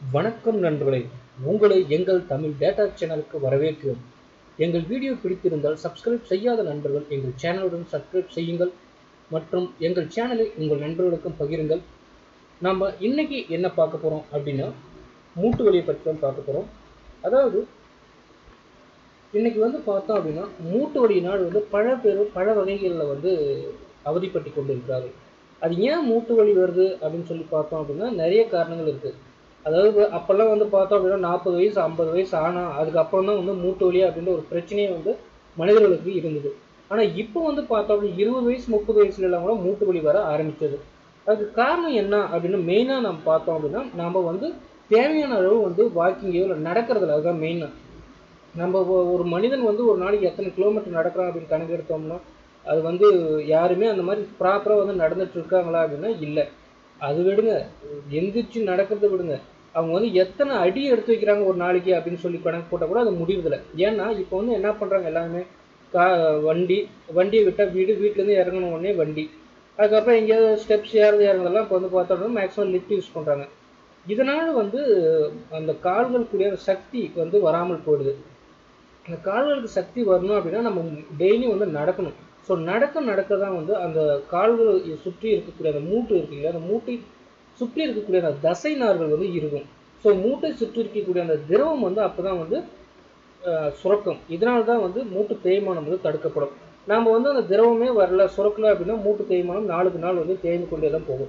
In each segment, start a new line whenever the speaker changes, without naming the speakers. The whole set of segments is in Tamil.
வணக்கம் நண்பர்களே உங்களை எங்கள் தமிழ் டேட்டா சேனலுக்கு வரவேற்கிறோம் எங்கள் வீடியோ பிடித்திருந்தால் சப்ஸ்கிரைப் செய்யாத நண்பர்கள் எங்கள் சேனலுடன் சப்ஸ்கிரைப் செய்யுங்கள் மற்றும் எங்கள் சேனலை உங்கள் நண்பர்களுக்கும் பகிருங்கள் நம்ம இன்னைக்கு என்ன பார்க்க போகிறோம் அப்படின்னா மூட்டு வலியை பற்றி தான் பார்க்க போகிறோம் அதாவது இன்னைக்கு வந்து பார்த்தோம் அப்படின்னா மூட்டு வலியினால் வந்து பல பேர் பல வகைகளில் வந்து அவதிப்பட்டு கொண்டு இருக்கிறார்கள் அது ஏன் மூட்டு வலி வருது அப்படின்னு சொல்லி பார்த்தோம் அப்படின்னா நிறைய காரணங்கள் இருக்குது அதாவது அப்போல்லாம் வந்து பார்த்தோம் அப்படின்னா நாற்பது வயசு ஐம்பது வயசு ஆனால் அதுக்கப்புறம் தான் வந்து மூட்டு வலி அப்படின்ற ஒரு பிரச்சனையே வந்து மனிதர்களுக்கு இருந்தது ஆனால் இப்போ வந்து பார்த்தோம் அப்படின்னா இருபது வயசு முப்பது வயசுலலாம் கூட மூட்டு வலி வர ஆரம்பிச்சது அதுக்கு காரணம் என்ன அப்படின்னு மெயினாக நம்ம பார்த்தோம் அப்படின்னா நம்ம வந்து தேவையான அளவு வந்து வாக்கிங்கோ இல்லை நடக்கிறதுல அதுதான் மெயினாக நம்ம ஒ- ஒரு மனிதன் வந்து ஒரு நாளைக்கு எத்தனை கிலோமீட்டர் நடக்கிறான் அப்படின்னு கணக்கு எடுத்தோம்னா அது வந்து யாருமே அந்த மாதிரி ப்ராப்பராக வந்து நடந்துட்டு இருக்காங்களா அப்படின்னா இல்லை அது விடுங்க எந்திரிச்சு நடக்கிறத விடுங்க அவங்க வந்து எத்தனை அடி எடுத்து வைக்கிறாங்க ஒரு நாளைக்கு அப்படின்னு சொல்லி கணக்கு போட்டால் கூட அது முடிவுதில்லை ஏன்னா இப்போ வந்து என்ன பண்ணுறாங்க எல்லாருமே கா வண்டி வண்டியை விட்டால் வீடு வீட்டிலேருந்து இறங்கின உடனே வண்டி அதுக்கப்புறம் எங்கேயாவது ஸ்டெப்ஸ் ஏறது இறங்குறதெல்லாம் இப்போ வந்து பார்த்தோம்னா மேக்ஸிமம் லிஃப்ட் யூஸ் பண்ணுறாங்க இதனால் வந்து அந்த கால்களுக்குரிய அந்த சக்தி வந்து வராமல் போயிடுது அந்த கால்களுக்கு சக்தி வரணும் அப்படின்னா நம்ம டெய்லியும் வந்து நடக்கணும் ஸோ நடக்க நடக்க தான் வந்து அந்த கால்கள் சுற்றி இருக்கக்கூடிய அந்த மூட்டு இருக்கு இல்லையா அந்த மூட்டை சுற்றி இருக்கக்கூடிய அந்த தசை நார்கள் வந்து இருக்கும் ஸோ மூட்டை சுற்றி இருக்கக்கூடிய அந்த திரவம் வந்து அப்போ தான் வந்து அஹ், சுரக்கும் இதனால தான் வந்து மூட்டு தேய்மானம் வந்து தடுக்கப்படும் நாம் வந்து அந்த திரவமே வரல சுரக்கல அப்படின்னா மூட்டு தேய்மானம் நாளுக்கு நாள் வந்து தேய்ந்து கொண்டே தான் போகும்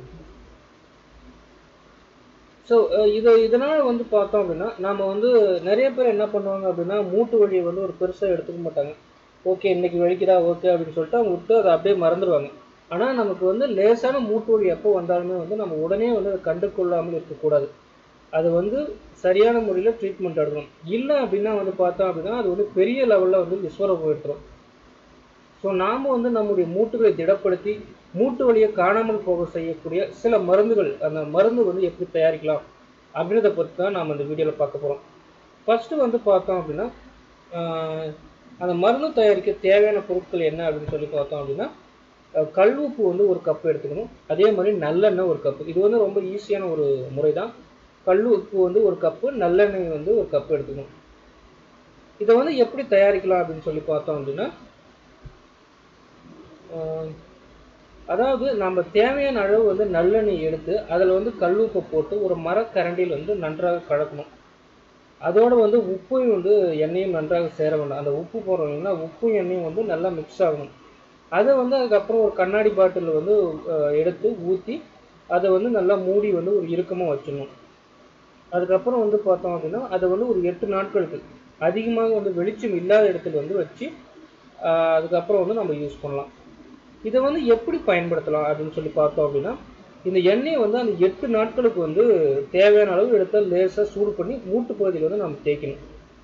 ஸோ இது இதனால் வந்து பார்த்தோம் அப்படின்னா நாம் வந்து நிறைய பேர் என்ன பண்ணுவாங்க அப்படின்னா மூட்டு வலியை வந்து ஒரு பெருசாக எடுத்துக்க மாட்டாங்க ஓகே இன்னைக்கு வலிக்குதா ஓகே அப்படின்னு சொல்லிட்டு அவங்க விட்டு அதை அப்படியே மறந்துடுவாங்க ஆனால் நமக்கு வந்து லேசான மூட்டு வலி எப்போ வந்தாலுமே வந்து நம்ம உடனே வந்து அதை கண்டு கொள்ளாமல் இருக்கக்கூடாது அது வந்து சரியான முறையில் ட்ரீட்மெண்ட் எடுக்கணும் இல்லை அப்படின்னா வந்து பார்த்தோம் அப்படின்னா அது வந்து பெரிய லெவலில் வந்து விஸ்வரம் எடுத்துரும் ஸோ நாம் வந்து நம்முடைய மூட்டுகளை திடப்படுத்தி மூட்டு வலியை காணாமல் போக செய்யக்கூடிய சில மருந்துகள் அந்த மருந்து வந்து எப்படி தயாரிக்கலாம் அப்படின்றத பற்றி தான் நாம் இந்த வீடியோவில் பார்க்க போகிறோம் ஃபஸ்ட்டு வந்து பார்த்தோம் அப்படின்னா ஆஹ், அந்த மருந்து தயாரிக்க தேவையான பொருட்கள் என்ன அப்படின்னு சொல்லி பார்த்தோம் அப்படின்னா அஹ், கல் உப்பு வந்து ஒரு கப் எடுத்துக்கணும் அதே மாதிரி நல்லெண்ணெய் ஒரு கப்பு இது வந்து ரொம்ப ஈஸியான ஒரு முறை தான் கல் உப்பு வந்து ஒரு கப்பு நல்லெண்ணெய் வந்து ஒரு கப்பு எடுத்துக்கணும் இதை வந்து எப்படி தயாரிக்கலாம் அப்படின்னு சொல்லி பார்த்தோம் அப்படின்னா ஆஹ், அதாவது நம்ம தேவையான அளவு வந்து நல்லெண்ணெய் எடுத்து அதில் வந்து கல்லுப்பை போட்டு ஒரு மரக்கரண்டியில் வந்து நன்றாக கலக்கணும் அதோட வந்து உப்பையும் வந்து எண்ணெயும் நன்றாக சேர வேண்டும் அந்த உப்பு போடுறோம்னா உப்பும் எண்ணெயும் வந்து நல்லா மிக்ஸ் ஆகணும் அதை வந்து அதுக்கப்புறம் ஒரு கண்ணாடி பாட்டிலில் வந்து ஆஹ், எடுத்து ஊற்றி அதை வந்து நல்லா மூடி வந்து ஒரு இறுக்கமாக வச்சிடணும் அதுக்கப்புறம் வந்து பார்த்தோம் அப்படின்னா அதை வந்து ஒரு எட்டு நாட்களுக்கு அதிகமாக வந்து வெளிச்சம் இல்லாத இடத்துல வந்து வச்சு ஆஹ், அதுக்கப்புறம் வந்து நம்ம யூஸ் பண்ணலாம் இதை வந்து எப்படி பயன்படுத்தலாம் அப்படின்னு சொல்லி பார்த்தோம் அப்படின்னா இந்த எண்ணெயை வந்து அந்த எட்டு நாட்களுக்கு வந்து தேவையான அளவு எடுத்தால் லேசாக சூடு பண்ணி மூட்டு பகுதியில் வந்து நம்ம தேய்க்கணும்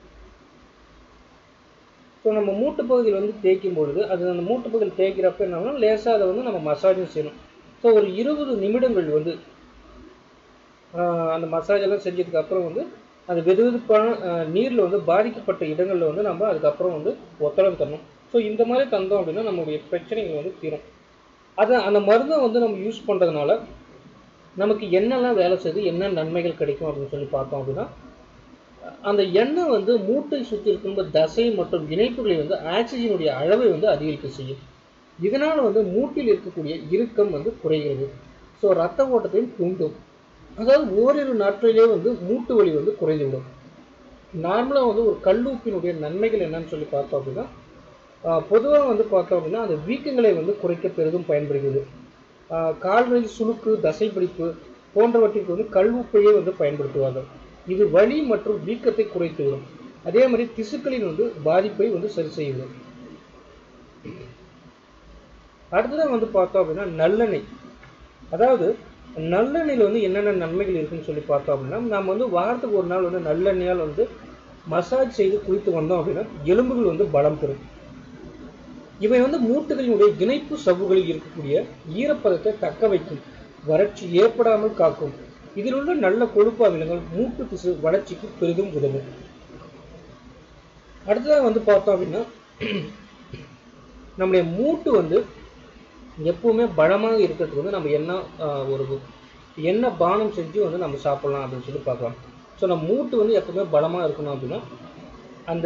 ஸோ நம்ம மூட்டு பகுதியில் வந்து தேய்க்கும் பொழுது அது அந்த மூட்டு பகுதியில் தேய்க்கிறப்ப என்ன ஆகும்னா லேசாக அதை வந்து நம்ம மசாஜும் செய்யணும் ஸோ ஒரு இருபது நிமிடங்கள் வந்து ஆஹ், அந்த மசாஜ் எல்லாம் செஞ்சதுக்கு அப்புறம் வந்து அந்த வெதுவெதுப்பான நீரில் வந்து பாதிக்கப்பட்ட இடங்களில் வந்து நம்ம அதுக்கப்புறம் வந்து ஒத்தடம் தரணும் ஸோ இந்த மாதிரி தந்தோம் அப்படின்னா நம்மளுடைய பிரச்சனைகள் வந்து தீரும் அதை அந்த மருந்தை வந்து நம்ம யூஸ் பண்ணுறதுனால நமக்கு என்னெல்லாம் வேலை செய்யுது என்ன நன்மைகள் கிடைக்கும் அப்படின்னு சொல்லி பார்த்தோம் அப்படின்னா அந்த எண்ணெய் வந்து மூட்டை சுற்றி இருக்கின்ற தசை மற்றும் இணைப்புகளை வந்து ஆக்சிஜனுடைய அளவை வந்து அதிகரிக்க செய்யும் இதனால் வந்து மூட்டில் இருக்கக்கூடிய இறுக்கம் வந்து குறைகிறது ஸோ ரத்த ஓட்டத்தையும் தூண்டும் அதாவது ஓரிரு நாட்களிலே வந்து மூட்டு வலி வந்து குறைந்துவிடும் நார்மலாக வந்து ஒரு கல்லூப்பினுடைய நன்மைகள் என்னன்னு சொல்லி பார்த்தோம் அப்படின்னா பொதுவாக வந்து பார்த்தோம் அப்படின்னா அந்த வீக்கங்களை வந்து குறைக்க பெரிதும் பயன்படுகிறது ஆஹ் கால்களில் சுளுக்கு தசைப்பிடிப்பு போன்றவற்றிற்கு வந்து கல்வுப்பையே வந்து பயன்படுத்துவார்கள் இது வலி மற்றும் வீக்கத்தை குறைத்துவிடும் அதே மாதிரி திசுக்களின் வந்து பாதிப்பை வந்து சரி செய்யும் அடுத்ததான் வந்து பார்த்தோம் அப்படின்னா நல்லெண்ணெய் அதாவது நல்லெண்ணெயில் வந்து என்னென்ன நன்மைகள் இருக்குன்னு சொல்லி பார்த்தோம் அப்படின்னா நம்ம வந்து வாரத்துக்கு ஒரு நாள் வந்து நல்லெண்ணெயால் வந்து மசாஜ் செய்து குளித்து வந்தோம் அப்படின்னா எலும்புகள் வந்து பலம் பெறும் இவை வந்து மூட்டுகளினுடைய இணைப்பு சவ்வுகளில் இருக்கக்கூடிய ஈரப்பதத்தை தக்க வைக்கும் வறட்சி ஏற்படாமல் காக்கும் இதில் உள்ள நல்ல கொழுப்பு அமிலங்கள் மூட்டு திசு வளர்ச்சிக்கு பெரிதும் உதவும் அடுத்ததாக வந்து பார்த்தோம் அப்படின்னா நம்முடைய மூட்டு வந்து எப்பவுமே பலமாக இருக்கிறதுக்கு வந்து நம்ம என்ன ஆஹ், ஒரு என்ன பானம் செஞ்சு வந்து நம்ம சாப்பிடலாம் அப்படின்னு சொல்லி பார்க்கலாம் ஸோ நம்ம மூட்டு வந்து எப்பவுமே பலமாக இருக்கணும் அப்படின்னா அந்த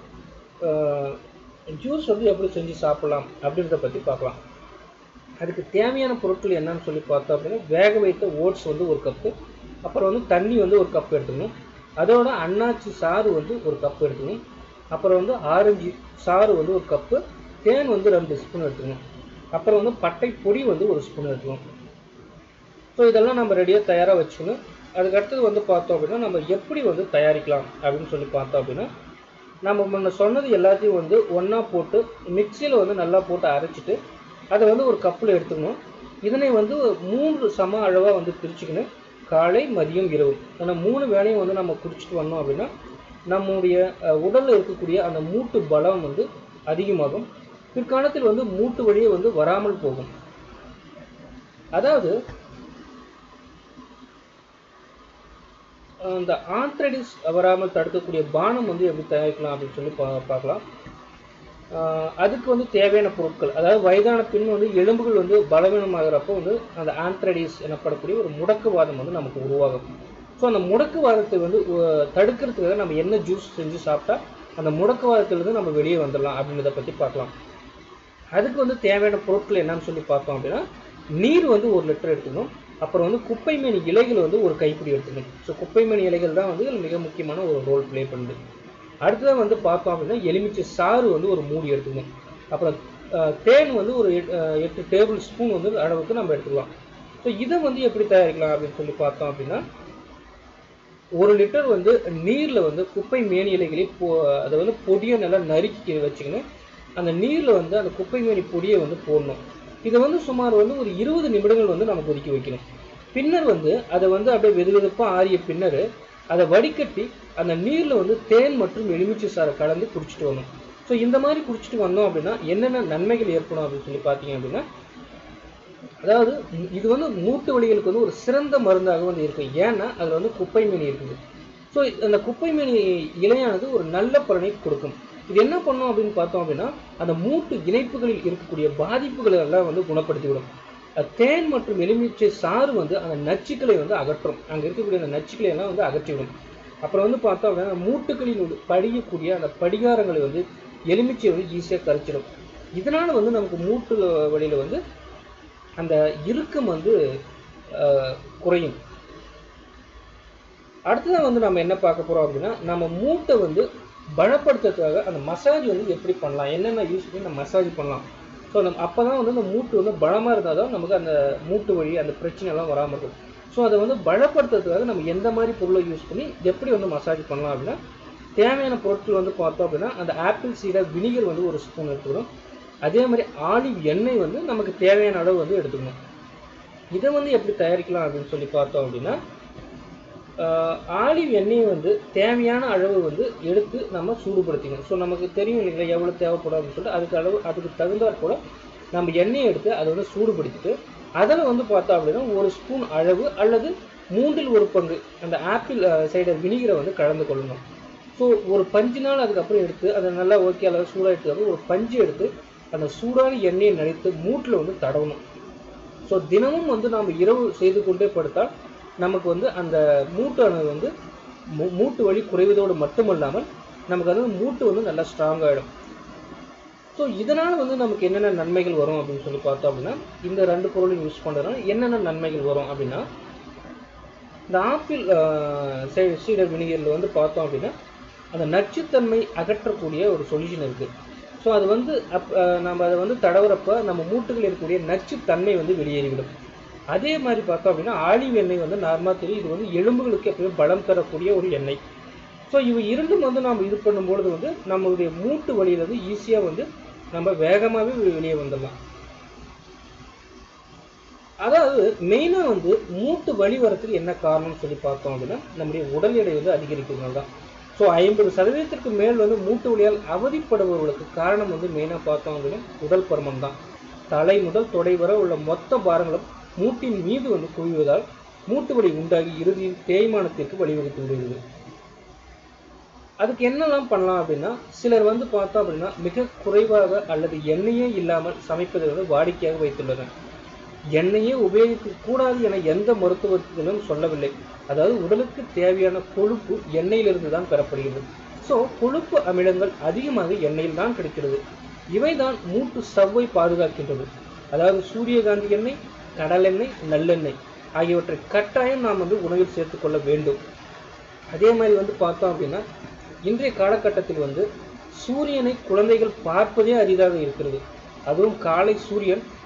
ஜூஸ் வந்து எப்படி செஞ்சு சாப்பிடலாம் அப்படின்றத பற்றி பார்க்கலாம் அதுக்கு தேவையான பொருட்கள் என்னன்னு சொல்லி பார்த்தோம் அப்படின்னா வேக வைத்த ஓட்ஸ் வந்து ஒரு கப்பு அப்புறம் வந்து தண்ணி வந்து ஒரு கப் எடுத்துக்கணும் அதோட அன்னாச்சி சாறு வந்து ஒரு கப் எடுத்துக்கணும் அப்புறம் வந்து ஆரஞ்சு சாறு வந்து ஒரு கப்பு தேன் வந்து ரெண்டு ஸ்பூன் எடுத்துக்கணும் அப்புறம் வந்து பட்டை பொடி வந்து ஒரு ஸ்பூன் எடுத்துக்கணும் ஸோ இதெல்லாம் நம்ம ரெடியாக தயாராக வச்சுக்கணும் அதுக்கு அடுத்தது வந்து பார்த்தோம் அப்படின்னா நம்ம எப்படி வந்து தயாரிக்கலாம் அப்படின்னு சொல்லி பார்த்தோம் அப்படின்னா நம்ம முன்ன சொன்னது எல்லாத்தையும் வந்து ஒன்றா போட்டு மிக்சியில் வந்து நல்லா போட்டு அரைச்சிட்டு அதை வந்து ஒரு கப்பில் எடுத்துக்கணும் இதனை வந்து மூன்று சம அளவாக வந்து பிரிச்சுக்கணும் காலை மதியம் இரவு அந்த மூணு வேலையும் வந்து நம்ம குடிச்சிட்டு வந்தோம் அப்படின்னா நம்முடைய உடலில் இருக்கக்கூடிய அந்த மூட்டு பலம் வந்து அதிகமாகும் பிற்காலத்தில் வந்து மூட்டு வழியே வந்து வராமல் போகும் அதாவது இந்த ஆந்த்ரைடிஸ் வராமல் தடுக்கக்கூடிய பானம் வந்து எப்படி தயாரிக்கலாம் அப்படின்னு சொல்லி பா பார்க்கலாம் அதுக்கு வந்து தேவையான பொருட்கள் அதாவது வயதான பின் வந்து எலும்புகள் வந்து பலவீனமாகிறப்போ வந்து அந்த ஆந்த்ரைடிஸ் எனப்படக்கூடிய ஒரு முடக்குவாதம் வந்து நமக்கு உருவாகும் ஸோ அந்த முடக்குவாதத்தை வந்து தடுக்கிறதுக்காக நம்ம என்ன ஜூஸ் செஞ்சு சாப்பிட்டா அந்த முடக்குவாதத்திலிருந்து நம்ம வெளியே வந்துடலாம் அப்படின்றத பற்றி பார்க்கலாம் அதுக்கு வந்து தேவையான பொருட்கள் என்னன்னு சொல்லி பார்த்தோம் அப்படின்னா நீர் வந்து ஒரு லிட்டர் எடுத்துக்கணும் அப்புறம் வந்து குப்பைமேனி இலைகள் வந்து ஒரு கைப்பிடி எடுத்துக்கணும் ஸோ குப்பைமேனி இலைகள் தான் வந்து மிக முக்கியமான ஒரு ரோல் ப்ளே பண்ணுது அடுத்ததாக வந்து பார்த்தோம் அப்படின்னா எலுமிச்சை சாறு வந்து ஒரு மூடி எடுத்துக்கணும் அப்புறம் தேன் வந்து ஒரு எட்டு டேபிள் ஸ்பூன் வந்து அளவுக்கு நம்ம எடுத்துக்கலாம் ஸோ இதை வந்து எப்படி தயாரிக்கலாம் அப்படின்னு சொல்லி பார்த்தோம் அப்படின்னா ஒரு லிட்டர் வந்து நீரில் வந்து குப்பை மேனி இலைகளை போ அதை வந்து பொடியை நல்லா நறுக்கி வச்சுக்கணும் அந்த நீரில் வந்து அந்த குப்பை மேனி பொடியை வந்து போடணும் இதை வந்து சுமார் வந்து ஒரு இருபது நிமிடங்கள் வந்து நம்ம கொதிக்க வைக்கணும் பின்னர் வந்து அதை வந்து அப்படியே வெது வெதுப்பாக ஆறிய பின்னர் அதை வடிகட்டி அந்த நீரில் வந்து தேன் மற்றும் எலுமிச்சை சாறை கலந்து குடிச்சிட்டு வரணும் ஸோ இந்த மாதிரி குடிச்சிட்டு வந்தோம் அப்படின்னா என்னென்ன நன்மைகள் ஏற்படும் அப்படின்னு சொல்லி பார்த்தீங்க அப்படின்னா அதாவது இது வந்து மூட்டு வலிகளுக்கு வந்து ஒரு சிறந்த மருந்தாக வந்து இருக்கும் ஏன்னா அதில் வந்து குப்பை மீனி இருக்குது ஸோ அந்த குப்பை மீனி இலையானது ஒரு நல்ல பலனை கொடுக்கும் இது என்ன பண்ணும் அப்படின்னு பார்த்தோம் அப்படின்னா அந்த மூட்டு இணைப்புகளில் இருக்கக்கூடிய பாதிப்புகளை எல்லாம் வந்து குணப்படுத்திவிடும் தேன் மற்றும் எலுமிச்சை சாறு வந்து அந்த நச்சுக்களை வந்து அகற்றும் அங்கே இருக்கக்கூடிய அந்த நச்சுக்களை எல்லாம் வந்து அகற்றிவிடும் அப்புறம் வந்து பார்த்தோம் அப்படின்னா மூட்டுகளில் படியக்கூடிய அந்த படிகாரங்களை வந்து எலுமிச்சை வந்து ஈஸியாக கரைச்சிடும் இதனால் வந்து நமக்கு மூட்டு வழியில் வந்து அந்த இறுக்கம் வந்து குறையும் அடுத்ததான் வந்து நம்ம என்ன பார்க்க போகிறோம் அப்படின்னா நம்ம மூட்டை வந்து பலப்படுத்துறதுக்காக அந்த மசாஜ் வந்து எப்படி பண்ணலாம் என்னென்ன யூஸ் பண்ணி நம்ம மசாஜ் பண்ணலாம் ஸோ நம்ம அப்போ தான் வந்து அந்த மூட்டு வந்து பலமாக இருந்தால் தான் நமக்கு அந்த மூட்டு வழி அந்த பிரச்சனைலாம் வராமல் இருக்கும் ஸோ அதை வந்து பலப்படுத்துறதுக்காக நம்ம எந்த மாதிரி பொருளை யூஸ் பண்ணி எப்படி வந்து மசாஜ் பண்ணலாம் அப்படின்னா தேவையான பொருட்கள் வந்து பார்த்தோம் அப்படின்னா அந்த ஆப்பிள் சீடர் வினிகர் வந்து ஒரு ஸ்பூன் எடுத்துக்கணும் அதே மாதிரி ஆலிவ் எண்ணெய் வந்து நமக்கு தேவையான அளவு வந்து எடுத்துக்கணும் இதை வந்து எப்படி தயாரிக்கலாம் அப்படின்னு சொல்லி பார்த்தோம் அப்படின்னா ஆலிவ் எண்ணெயை வந்து தேவையான அளவு வந்து எடுத்து நம்ம சூடுபடுத்திக்கணும் ஸோ நமக்கு தெரியும் இல்லைங்களா எவ்வளோ தேவைப்படும் அப்படின்னு சொல்லிட்டு அதுக்கு அளவு அதுக்கு தகுந்தாற் போல் நம்ம எண்ணெயை எடுத்து அதை வந்து சூடுபடுத்திட்டு அதில் வந்து பார்த்தோம் அப்படின்னா ஒரு ஸ்பூன் அளவு அல்லது மூன்றில் ஒரு பங்கு அந்த ஆப்பிள் சைடர் வினிகரை வந்து கலந்து கொள்ளணும் ஸோ ஒரு பஞ்சு நாள் அதுக்கப்புறம் எடுத்து அதை நல்லா ஓகே அளவு சூடாக எடுத்து ஒரு பஞ்சு எடுத்து அந்த சூடான எண்ணெயை நனைத்து மூட்டில் வந்து தடவணும் ஸோ தினமும் வந்து நாம் இரவு செய்து கொண்டே படுத்தால் நமக்கு வந்து அந்த மூட்டானது வந்து மூட்டு வலி குறைவதோடு மட்டுமல்லாமல் நமக்கு வந்து மூட்டு வந்து நல்லா ஸ்ட்ராங் ஆகிடும் ஸோ இதனால் வந்து நமக்கு என்னென்ன நன்மைகள் வரும் அப்படின்னு சொல்லி பார்த்தோம் அப்படின்னா இந்த ரெண்டு பொருளையும் யூஸ் பண்ணுறதுனால என்னென்ன நன்மைகள் வரும் அப்படின்னா இந்த ஆப்பிள் சீடர் வினிகரில் வந்து பார்த்தோம் அப்படின்னா அந்த நச்சுத்தன்மை அகற்றக்கூடிய ஒரு சொல்யூஷன் இருக்குது ஸோ அது வந்து அப் நம்ம அதை வந்து தடவுறப்ப நம்ம மூட்டுகளில் இருக்கக்கூடிய நச்சுத்தன்மை வந்து வெளியேறிவிடும் அதே மாதிரி பார்த்தோம் அப்படின்னா ஆலிவ் எண்ணெய் வந்து நார்மலாக தெரியும் இது வந்து எலும்புகளுக்கு எப்பவுமே பலம் தரக்கூடிய ஒரு எண்ணெய் ஸோ இவை இரண்டும் வந்து நம்ம இது பண்ணும்பொழுது வந்து நம்மளுடைய மூட்டு வழியில் வந்து ஈஸியாக வந்து நம்ம வேகமாகவே வெளியே வந்துடலாம் அதாவது மெயினாக வந்து மூட்டு வலி வரத்துக்கு என்ன காரணம்னு சொல்லி பார்த்தோம் அப்படின்னா நம்முடைய உடல் எடை வந்து அதிகரிக்கிறதுனால தான் ஸோ ஐம்பது சதவீதத்திற்கு மேல் வந்து மூட்டு வலியால் அவதிப்படுபவர்களுக்கு காரணம் வந்து மெயினாக பார்த்தோம் அப்படின்னா உடல் பருமன் தான் தலை முதல் தொடை வரை உள்ள மொத்த பாரங்களும் மூட்டின் மீது வந்து குவிவதால் மூட்டு வலி உண்டாகி இறுதியில் தேய்மானத்திற்கு வழிவகுத்து விடுகிறது அதுக்கு என்னெல்லாம் பண்ணலாம் அப்படின்னா சிலர் வந்து பார்த்தோம் அப்படின்னா மிக குறைவாக அல்லது எண்ணெயே இல்லாமல் சமைப்பதை வந்து வாடிக்கையாக வைத்துள்ளனர் எண்ணெயே உபயோகிக்க கூடாது என எந்த மருத்துவத்திலும் சொல்லவில்லை அதாவது உடலுக்கு தேவையான கொழுப்பு எண்ணெயிலிருந்து தான் பெறப்படுகிறது ஸோ கொழுப்பு அமிலங்கள் அதிகமாக எண்ணெயில் தான் கிடைக்கிறது இவைதான் மூட்டு சவ்வை பாதுகாக்கின்றது அதாவது சூரியகாந்தி எண்ணெய் கடலெண்ணெய் நல்லெண்ணெய் ஆகியவற்றை கட்டாயம் நாம் வந்து உணவில் சேர்த்துக்கொள்ள வேண்டும் அதே மாதிரி வந்து பார்த்தோம் அப்படின்னா இன்றைய காலகட்டத்தில் வந்து சூரியனை குழந்தைகள் பார்ப்பதே அரிதாக இருக்கிறது அதுவும் காலை சூரியன்